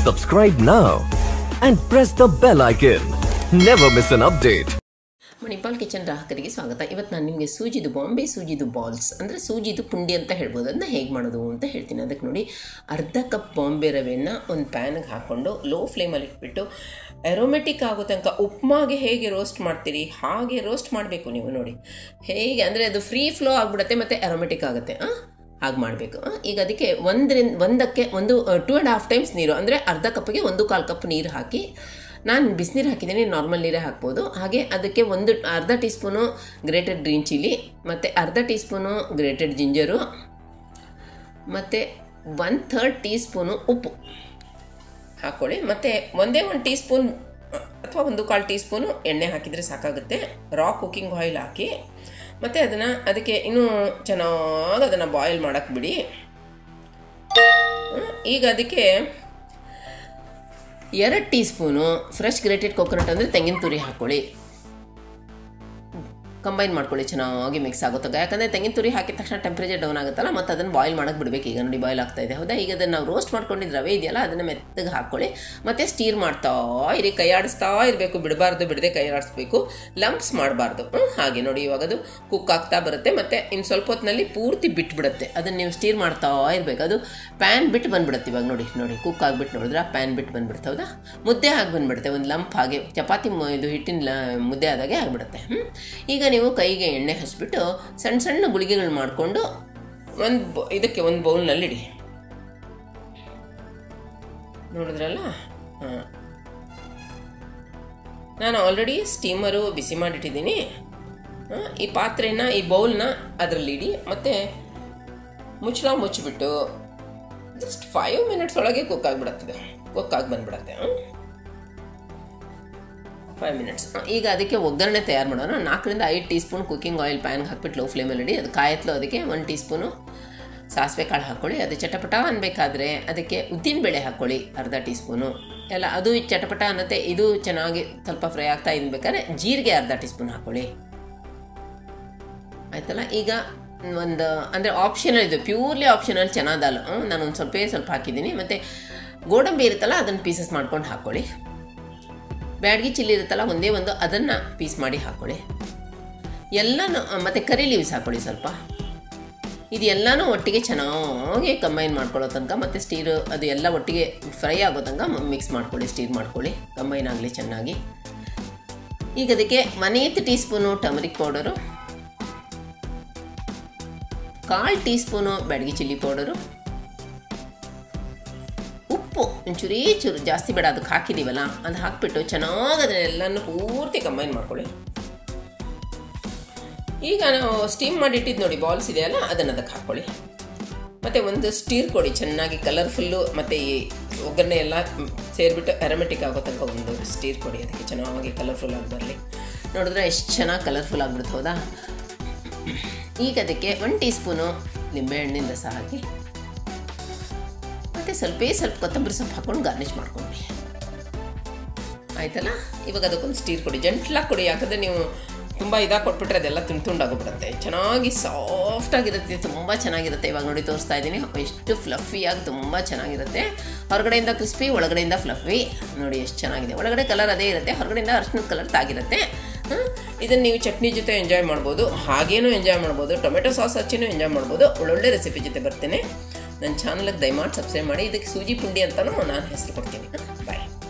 Subscribe now and press the bell icon. Never miss an update. Manipal kitchen ಗ್ರಾಹಕರಿಗೆ ಸ್ವಾಗತ ಇವತ್ತು ನಾನು ನಿಮಗೆ ಸೂಜಿದು ಬಾಂಬೆ ಸೂಜಿದು ಬಾಲ್ಸ್ ಅಂದರೆ ಸೂಜಿದು ಪುಂಡಿ ಅಂತ ಹೇಳ್ಬೋದು ಅದನ್ನ ಹೇಗೆ ಮಾಡೋದು ಅಂತ ಹೇಳ್ತೀನಿ ಅದಕ್ಕೆ ನೋಡಿ ಅರ್ಧ ಕಪ್ ಬಾಂಬೆ ರವೆಯನ್ನು ಒಂದು ಪ್ಯಾನ್ಗೆ ಹಾಕ್ಕೊಂಡು ಲೋ ಫ್ಲೇಮಲ್ಲಿ ಇಟ್ಬಿಟ್ಟು ಎರೋಮೆಟಿಕ್ ಆಗೋ ತನಕ ಉಪ್ಮಾಗೆ ಹೇಗೆ ರೋಸ್ಟ್ ಮಾಡ್ತೀರಿ ಹಾಗೆ ರೋಸ್ಟ್ ಮಾಡಬೇಕು ನೀವು ನೋಡಿ ಹೇಗೆ ಅಂದರೆ ಅದು ಫ್ರೀ ಫ್ಲೋ ಆಗಿಬಿಡುತ್ತೆ ಮತ್ತು ಎರೋಮೆಟಿಕ್ ಆಗುತ್ತೆ ಹಾಗೆ ಮಾಡಬೇಕು ಈಗ ಅದಕ್ಕೆ ಒಂದರಿಂದ ಒಂದಕ್ಕೆ ಒಂದು ಟೂ ಆ್ಯಂಡ್ ಹಾಫ್ ಟೈಮ್ಸ್ ನೀರು ಅಂದರೆ ಅರ್ಧ ಕಪ್ಪಿಗೆ ಒಂದು ಕಾಲು ಕಪ್ ನೀರು ಹಾಕಿ ನಾನು ಬಿಸಿನೀರು ಹಾಕಿದ್ದೀನಿ ನಾರ್ಮಲ್ ನೀರೇ ಹಾಕ್ಬೋದು ಹಾಗೆ ಅದಕ್ಕೆ ಒಂದು ಅರ್ಧ teaspoon grated green chilli ಮತ್ತು ಅರ್ಧ ಟೀ ಸ್ಪೂನು ಗ್ರೇಟೆಡ್ ಜಿಂಜರು ಮತ್ತು ಒನ್ ಥರ್ಡ್ ಟೀ ಸ್ಪೂನು ಉಪ್ಪು ಹಾಕ್ಕೊಳ್ಳಿ ಮತ್ತು ಒಂದೇ ಒಂದು ಟೀ ಸ್ಪೂನ್ ಅಥವಾ ಒಂದು ಕಾಲು ಟೀ ಸ್ಪೂನು ಎಣ್ಣೆ ಹಾಕಿದರೆ ಸಾಕಾಗುತ್ತೆ ರಾ ಕುಕ್ಕಿಂಗ್ ಆಯಿಲ್ ಹಾಕಿ ಮತ್ತು ಅದನ್ನು ಅದಕ್ಕೆ ಇನ್ನೂ ಚೆನ್ನಾಗಿ ಅದನ್ನು ಬಾಯ್ಲ್ ಮಾಡೋಕ್ಕೆ ಬಿಡಿ ಈಗ ಅದಕ್ಕೆ ಎರಡು teaspoon fresh grated coconut ಅಂದರೆ ತೆಂಗಿನ ತುರಿ ಹಾಕ್ಕೊಳ್ಳಿ ಕಂಬೈನ್ ಮಾಡ್ಕೊಳ್ಳಿ ಚೆನ್ನಾಗಿ ಮಿಕ್ಸ್ ಆಗುತ್ತೆ ಯಾಕಂದರೆ ತೆಂಗಿನ ತುರಿ ಹಾಕಿದ ತಕ್ಷಣ ಟೆಂಪ್ರೇಚರ್ ಡೌನ್ ಆಗುತ್ತಲ್ಲ ಮತ್ತು ಅದನ್ನು ಬಾಯ್ಲ್ ಮಾಡೋಕ್ಕೆ ಬಿಡಬೇಕು ಈಗ ನೋಡಿ ಬಾಯ್ಲ್ ಆಗ್ತಾ ಇದೆ ಹೌದಾ ಈಗ ಅದನ್ನು ನಾವು ರೋಸ್ಟ್ ಮಾಡ್ಕೊಂಡಿದ್ದು ರವೆ ಇದೆಯಲ್ಲ ಅದನ್ನು ಮೆತ್ತಗೆ ಹಾಕ್ಕೊಳ್ಳಿ ಮತ್ತು ಸ್ಟೀರ್ ಮಾಡ್ತಾ ಇರಿ ಕೈ ಆಡಿಸ್ತಾ ಇರಬೇಕು ಬಿಡಬಾರ್ದು ಬಿಡದೆ ಕೈ ಆಡಿಸ್ಬೇಕು ಲಂಪ್ಸ್ ಮಾಡಬಾರ್ದು ಹಾಗೆ ನೋಡಿ ಇವಾಗ ಅದು ಕುಕ್ ಆಗ್ತಾ ಬರುತ್ತೆ ಮತ್ತು ಇನ್ನು ಸ್ವಲ್ಪ ಹೊತ್ತಿನಲ್ಲಿ ಪೂರ್ತಿ ಬಿಟ್ಬಿಡುತ್ತೆ ಅದನ್ನು ನೀವು ಸ್ಟೀರ್ ಮಾಡ್ತಾ ಇರಬೇಕು ಅದು ಪ್ಯಾನ್ ಬಿಟ್ಟು ಬಂದ್ಬಿಡುತ್ತೆ ಇವಾಗ ನೋಡಿ ನೋಡಿ ಕುಕ್ ಆಗಿಬಿಟ್ಟು ನೋಡಿದ್ರೆ ಪ್ಯಾನ್ ಬಿಟ್ಟು ಬಂದ್ಬಿಡುತ್ತೆ ಹೌದಾ ಮುದ್ದೆ ಆಗಿ ಬಂದ್ಬಿಡುತ್ತೆ ಒಂದು ಲಂಪ್ ಹಾಗೆ ಚಪಾತಿ ಮ- ಇದು ಹಿಟ್ಟಿನ ಲ ಮುದ್ದೆ ಆದಾಗೆ ಆಗಿಬಿಡುತ್ತೆ ಹ್ಮ್? ಈಗ ನೀವು ಕೈಗೆ ಎಣ್ಣೆ ಹಚ್ಬಿಟ್ಟು ಸಣ್ಣ ಸಣ್ಣ ಗುಳಿಗೆಗಳು ಮಾಡಿಕೊಂಡು ಒಂದು ಬ ಇದಕ್ಕೆ ಒಂದು ಬೌಲ್ನಲ್ಲಿ ಇಡಿ ನೋಡಿದ್ರಲ್ಲ ಹಾಂ ನಾನು ಆಲ್ರೆಡಿ ಸ್ಟೀಮರು ಬಿಸಿ ಮಾಡಿಟ್ಟಿದ್ದೀನಿ ಆ, ಈ ಪಾತ್ರೆನ ಈ ಬೌಲ್ನ ಅದರಲ್ಲಿ ಇಡಿ ಮತ್ತು ಮುಚ್ಚಳ ಮುಚ್ಚಿಬಿಟ್ಟು ಜಸ್ಟ್ ಫೈವ್ ಮಿನಿಟ್ಸ್ ಒಳಗೆ ಕುಕ್ ಆಗಿಬಿಡುತ್ತದೆ ಕುಕ್ ಆಗಿ ಬಂದ್ಬಿಡತ್ತೆ ಫೈವ್ ಮಿನಿಟ್ಸ್ ಈಗ ಅದಕ್ಕೆ ಒಗ್ಗರಣೆ ತಯಾರು ಮಾಡೋಣ ನಾಲ್ಕರಿಂದ ಐದು ಟೀ ಸ್ಪೂನ್ ಕುಕ್ಕಿಂಗ್ ಆಯಿಲ್ ಪ್ಯಾನ್ಗೆ ಹಾಕ್ಬಿಟ್ಟು ಲೋ ಫ್ಲೇಮಲ್ಲಿ ಇಡಿ ಅದು ಕಾಯತ್ಲು ಅದಕ್ಕೆ ಒಂದು ಟೀ ಸ್ಪೂನು ಸಾಸಿವೆ ಕಾಳು ಹಾಕ್ಕೊಳ್ಳಿ ಅದು ಚಟಪಟ ಅನ್ಬೇಕಾದ್ರೆ ಅದಕ್ಕೆ ಉದ್ದಿನಬೇಳೆ ಹಾಕ್ಕೊಳ್ಳಿ ಅರ್ಧ ಟೀ ಸ್ಪೂನು ಎಲ್ಲ ಅದು ಚಟಪಟ ಅನ್ನತ್ತೆ ಇದು ಚೆನ್ನಾಗಿ ಸ್ವಲ್ಪ ಫ್ರೈ ಆಗ್ತಾ ಇದ್ಬೇಕಾದ್ರೆ ಜೀರಿಗೆ ಅರ್ಧ ಟೀ ಸ್ಪೂನ್ ಹಾಕ್ಕೊಳ್ಳಿ ಆಯ್ತಲ್ಲ ಈಗ ಒಂದು ಅಂದರೆ ಆಪ್ಷನಲ್ ಇದು ಪ್ಯೂರ್ಲಿ ಆಪ್ಷನಲ್ ಚೆನ್ನಾದಲ್ಲ ನಾನು ಒಂದು ಸ್ವಲ್ಪ ಸ್ವಲ್ಪ ಹಾಕಿದ್ದೀನಿ ಮತ್ತು ಗೋಡಂಬಿ ಇರುತ್ತಲ್ಲ ಅದನ್ನು ಪೀಸಸ್ ಮಾಡ್ಕೊಂಡು ಹಾಕ್ಕೊಳ್ಳಿ ಬ್ಯಾಡಗಿ ಚಿಲ್ಲಿ ಇರುತ್ತಲ್ಲ ಒಂದೇ ಒಂದು ಅದನ್ನು ಪೀಸ್ ಮಾಡಿ ಹಾಕ್ಕೊಳ್ಳಿ ಎಲ್ಲನೂ ಮತ್ತು ಕರಿ ಲೀವ್ಸ್ ಹಾಕ್ಕೊಳ್ಳಿ ಸ್ವಲ್ಪ ಇದು ಎಲ್ಲನೂ ಒಟ್ಟಿಗೆ ಚೆನ್ನಾಗಿ ಕಂಬೈನ್ ಮಾಡ್ಕೊಳ್ಳೋ ತನಕ ಮತ್ತು ಸ್ಟೀರು ಅದು ಎಲ್ಲ ಒಟ್ಟಿಗೆ ಫ್ರೈ ಆಗೋ ತನಕ ಮಿಕ್ಸ್ ಮಾಡ್ಕೊಳ್ಳಿ ಸ್ಟೀರ್ ಮಾಡ್ಕೊಳ್ಳಿ ಕಂಬೈನ್ ಆಗಲಿ ಚೆನ್ನಾಗಿ ಈಗ ಅದಕ್ಕೆ one eighth teaspoon turmeric powder ಕಾಲು teaspoon Byadagi chilli powder ಉಪ್ಪು ಒಂಚೂರೇ ಚೂರು ಜಾಸ್ತಿ ಬೇಡ ಅದಕ್ಕೆ ಹಾಕಿದ್ದೀವಲ್ಲ ಅದು ಹಾಕ್ಬಿಟ್ಟು ಚೆನ್ನಾಗಿ ಅದನ್ನೆಲ್ಲನೂ ಪೂರ್ತಿ ಕಂಬೈನ್ ಮಾಡ್ಕೊಳ್ಳಿ ಈಗ ನಾವು ಸ್ಟೀಮ್ ಮಾಡಿಟ್ಟಿದ್ದು ನೋಡಿ ಬಾಲ್ಸ್ ಇದೆಯಲ್ಲ ಅದನ್ನು ಅದಕ್ಕೆ ಹಾಕ್ಕೊಳ್ಳಿ ಮತ್ತು ಒಂದು ಸ್ಟೀರ್ ಕೊಡಿ ಚೆನ್ನಾಗಿ ಕಲರ್ಫುಲ್ಲು ಮತ್ತು ಈ ಒಗ್ಗರಣೆ ಎಲ್ಲ ಸೇರಿಬಿಟ್ಟು ಅರಮೆಟಿಕ್ ಆಗೋ ತನಕ ಒಂದು ಸ್ಟೀರ್ ಕೊಡಿ ಅದಕ್ಕೆ ಚೆನ್ನಾಗಿ ಕಲರ್ಫುಲ್ ಆಗಿ ಬರಲಿ ನೋಡಿದ್ರೆ ಎಷ್ಟು ಚೆನ್ನಾಗಿ ಕಲರ್ಫುಲ್ ಆಗಿಬಿಡುತ್ತೆ ಹೌದಾ ಈಗ ಅದಕ್ಕೆ ಒಂದು ಟೀ ಸ್ಪೂನು ನಿಂಬೆಹಣ್ಣಿನ ರಸ ಹಾಕಿ ಮತ್ತು ಸ್ವಲ್ಪ ಸ್ವಲ್ಪ ಕೊತ್ತಂಬರಿ ಸೊಪ್ಪು ಹಾಕ್ಕೊಂಡು ಗಾರ್ನಿಷ್ ಮಾಡ್ಕೊಂಡ್ರಿ ಆಯ್ತಲ್ಲ ಇವಾಗ ಅದಕ್ಕೊಂದು ಸ್ಟೀರ್ ಕೊಡಿ ಜಂಟ್ಲಾಗಿ ಕೊಡಿ ಯಾಕಂದರೆ ನೀವು ತುಂಬ ಇದಾಗಿ ಕೊಟ್ಬಿಟ್ರೆ ಅದೆಲ್ಲ ತುಂಡು ತುಂಡಾಗೋಗ್ಬಿಡುತ್ತೆ ಚೆನ್ನಾಗಿ ಸಾಫ್ಟಾಗಿರುತ್ತೆ ತುಂಬ ಚೆನ್ನಾಗಿರುತ್ತೆ ಇವಾಗ ನೋಡಿ ತೋರಿಸ್ತಾ ಇದ್ದೀನಿ ಎಷ್ಟು ಫ್ಲಫಿಯಾಗಿ ತುಂಬ ಚೆನ್ನಾಗಿರುತ್ತೆ ಹೊರಗಡೆಯಿಂದ ಕ್ರಿಸ್ಪಿ ಒಳಗಡೆಯಿಂದ ಫ್ಲಫಿ ನೋಡಿ ಎಷ್ಟು ಚೆನ್ನಾಗಿದೆ ಒಳಗಡೆ ಕಲರ್ ಅದೇ ಇರುತ್ತೆ ಹೊರಗಡೆಯಿಂದ ಅರ್ಶಿನದ ಕಲರ್ ತಾಗಿರುತ್ತೆ ಇದನ್ನು ನೀವು ಚಟ್ನಿ ಜೊತೆ ಎಂಜಾಯ್ ಮಾಡ್ಬೋದು ಹಾಗೇನೂ ಎಂಜಾಯ್ ಮಾಡ್ಬೋದು ಟೊಮೆಟೊ ಸಾಸ್ ಹಚ್ಚಿನೂ ಎಂಜಾಯ್ ಮಾಡ್ಬೋದು ಒಳ್ಳೊಳ್ಳೆ ರೆಸಿಪಿ ಜೊತೆ ಬರ್ತೇನೆ ನನ್ನ ಚಾನಲ್ಗೆ ದಯಮಾಡಿ ಸಬ್ಸ್ಕ್ರೈಬ್ ಮಾಡಿ ಇದಕ್ಕೆ ಸೂಜಿ ಪುಂಡಿ ಅಂತಲೂ ನಾನು ಹೆಸರು ಕೊಡ್ತೀನಿ ಬಾಯ್